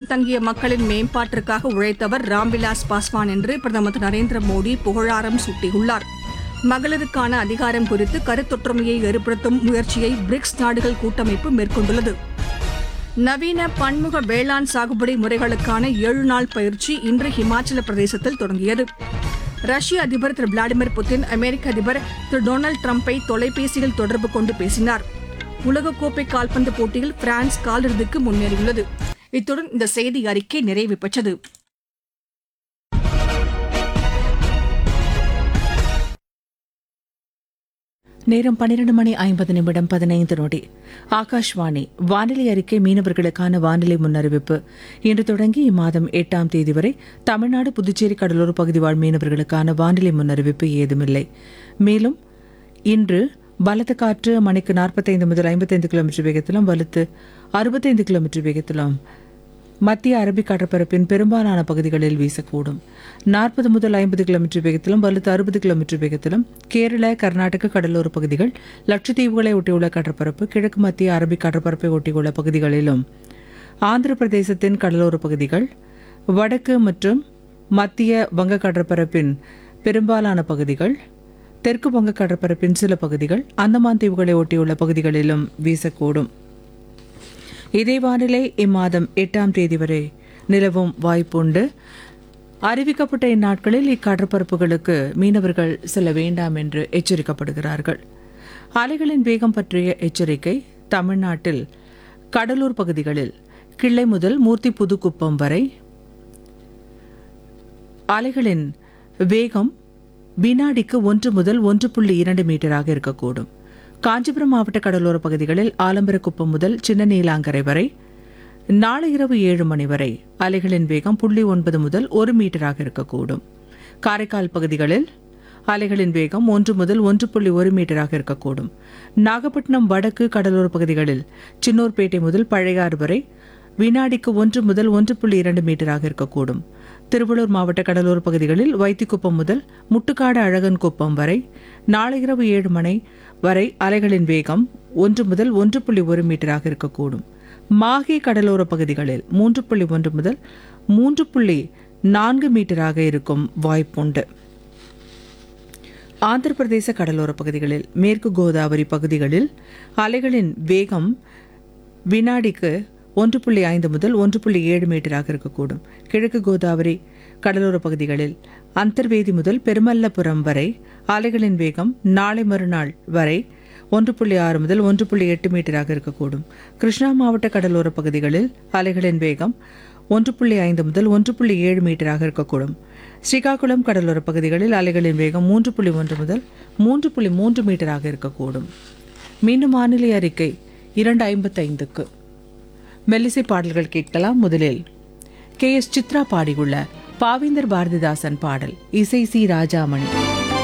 பின்தங்கிய மக்களின் மேம்பாட்டிற்காக உழைத்தவர் ராம்விலாஸ் பாஸ்வான் என்று பிரதமர் திரு நரேந்திர மோடி புகழாரம் சூட்டியுள்ளார் மகளிருக்கான அதிகாரம் குறித்து கருத்தொற்றுமையை ஏற்படுத்தும் முயற்சியை பிரிக்ஸ் நாடுகள் கூட்டமைப்பு மேற்கொண்டுள்ளது நவீன பன்முக வேளாண் சாகுபடி முறைகளுக்கான ஏழு நாள் பயிற்சி இன்று ஹிமாச்சல பிரதேசத்தில் தொடங்கியது ரஷ்ய அதிபர் திரு விளாடிமிர் புட்டின் அமெரிக்க அதிபர் திரு டொனால்டு டிரம்பை தொலைபேசியில் தொடர்பு கொண்டு பேசினார் உலகக்கோப்பை கால்பந்து போட்டியில் பிரான்ஸ் காலிறுதிக்கு முன்னேறியுள்ளது இத்துடன் இந்த செய்தி அறிக்கை நிறைவு பெற்றது நேரம் பன்னிரண்டு மணி ஐம்பது நிமிடம் பதினைந்து நொடி ஆகாஷ்வாணி வானிலை அறிக்கை மீனவர்களுக்கான வானிலை முன்னறிவிப்பு இன்று தொடங்கி இம்மாதம் எட்டாம் தேதி வரை தமிழ்நாடு புதுச்சேரி கடலோர பகுதி வாழ் மீனவர்களுக்கான வானிலை முன்னறிவிப்பு ஏதுமில்லை மேலும் இன்று பலத்த காற்று மணிக்கு நாற்பத்தைந்து முதல் ஐம்பத்தைந்து கிலோமீட்டர் வேகத்திலும் வலுத்து அறுபத்தைந்து கிலோமீட்டர் வேகத்திலும் மத்திய அரபிக் கடற்பரப்பின் பெரும்பாலான பகுதிகளில் வீசக்கூடும் நாற்பது முதல் ஐம்பது கிலோமீட்டர் வேகத்திலும் வலுத்து அறுபது கிலோமீட்டர் வேகத்திலும் கேரள கர்நாடக கடலோர பகுதிகள் லட்சத்தீவுகளை ஒட்டியுள்ள கடற்பரப்பு கிழக்கு மத்திய அரபிக் கடற்பரப்பை ஒட்டியுள்ள பகுதிகளிலும் ஆந்திர பிரதேசத்தின் கடலோர பகுதிகள் வடக்கு மற்றும் மத்திய வங்க கடற்பரப்பின் பெரும்பாலான பகுதிகள் தெற்கு வங்க கடற்பரப்பின் சில பகுதிகள் அந்தமான் தீவுகளை ஒட்டியுள்ள பகுதிகளிலும் வீசக்கூடும் இதே வானிலை இம்மாதம் எட்டாம் தேதி வரை நிலவும் வாய்ப்புண்டு அறிவிக்கப்பட்ட இந்நாட்களில் இக்கடற்பரப்புகளுக்கு மீனவர்கள் செல்ல வேண்டாம் என்று எச்சரிக்கப்படுகிறார்கள் அலைகளின் வேகம் பற்றிய எச்சரிக்கை தமிழ்நாட்டில் கடலூர் பகுதிகளில் கிள்ளை முதல் மூர்த்தி புதுக்குப்பம் வரை அலைகளின் வேகம் வினாடிக்கு ஒன்று முதல் ஒன்று புள்ளி இரண்டு மீட்டராக இருக்கக்கூடும் காஞ்சிபுரம் மாவட்ட கடலோர பகுதிகளில் ஆலம்பரக்குப்பம் முதல் சின்ன நீலாங்கரை வரை நாளை இரவு ஏழு மணி வரை அலைகளின் வேகம் புள்ளி ஒன்பது முதல் ஒரு மீட்டராக இருக்கக்கூடும் காரைக்கால் பகுதிகளில் அலைகளின் வேகம் ஒன்று முதல் ஒன்று புள்ளி ஒரு மீட்டராக இருக்கக்கூடும் நாகப்பட்டினம் வடக்கு கடலோர பகுதிகளில் சின்னூர்பேட்டை முதல் பழையாறு வரை வினாடிக்கு ஒன்று முதல் ஒன்று புள்ளி இரண்டு மீட்டராக இருக்கக்கூடும் திருவள்ளூர் மாவட்ட கடலோர பகுதிகளில் வைத்திக்குப்பம் முதல் முட்டுக்காடு அழகன் குப்பம் வரை நாளை இரவு ஏழு மணி வரை அலைகளின் வேகம் ஒன்று முதல் ஒன்று புள்ளி ஒரு மீட்டராக இருக்கக்கூடும் மாஹே கடலோர பகுதிகளில் மூன்று புள்ளி ஒன்று முதல் மூன்று புள்ளி நான்கு மீட்டராக இருக்கும் வாய்ப்புண்டு ஆந்திர பிரதேச கடலோர பகுதிகளில் மேற்கு கோதாவரி பகுதிகளில் அலைகளின் வேகம் வினாடிக்கு ஒன்று புள்ளி ஐந்து முதல் ஒன்று புள்ளி ஏழு மீட்டராக இருக்கக்கூடும் கிழக்கு கோதாவரி கடலோர பகுதிகளில் அந்தர்வேதி முதல் பெருமல்லபுரம் வரை அலைகளின் வேகம் நாளை மறுநாள் வரை ஒன்று புள்ளி ஆறு முதல் ஒன்று புள்ளி எட்டு மீட்டராக இருக்கக்கூடும் கிருஷ்ணா மாவட்ட கடலோர பகுதிகளில் அலைகளின் வேகம் ஒன்று புள்ளி ஐந்து முதல் ஒன்று புள்ளி ஏழு மீட்டராக இருக்கக்கூடும் ஸ்ரீகாகுளம் கடலோர பகுதிகளில் அலைகளின் வேகம் மூன்று புள்ளி ஒன்று முதல் மூன்று புள்ளி மூன்று மீட்டராக இருக்கக்கூடும் மீண்டும் வானிலை அறிக்கை இரண்டு ஐம்பத்தைந்துக்கு மெல்லிசை பாடல்கள் கேட்கலாம் முதலில் கே எஸ் சித்ரா பாடியுள்ள பாவேந்தர் பாரதிதாசன் பாடல் இசை சி ராஜாமணி